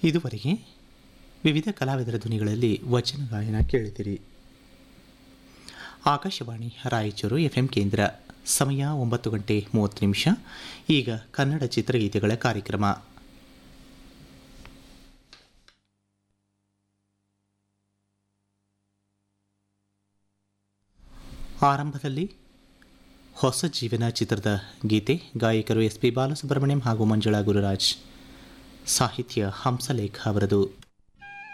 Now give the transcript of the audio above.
ಇದುವರೆಗೆ ವಿವಿಧ ಕಲಾವಿದರ ಧ್ವನಿಗಳಲ್ಲಿ ವಚನ ಗಾಯನ ಕೇಳಿದಿರಿ ಆಕಾಶವಾಣಿ ರಾಯಚೂರು ಎಫ್ಎಂ ಕೇಂದ್ರ ಸಮಯ ಒಂಬತ್ತು ಗಂಟೆ ಮೂವತ್ತು ನಿಮಿಷ ಈಗ ಕನ್ನಡ ಚಿತ್ರಗೀತೆಗಳ ಕಾರ್ಯಕ್ರಮ ಆರಂಭದಲ್ಲಿ ಹೊಸ ಜೀವನ ಚಿತ್ರದ ಗೀತೆ ಗಾಯಕರು ಎಸ್ ಪಿ ಬಾಲಸುಬ್ರಹ್ಮಣ್ಯಂ ಹಾಗೂ ಮಂಜುಳಾ ಗುರುರಾಜ್ ಸಾಹಿತ್ಯ ಹಂಸಲೇಖ ಅವರದು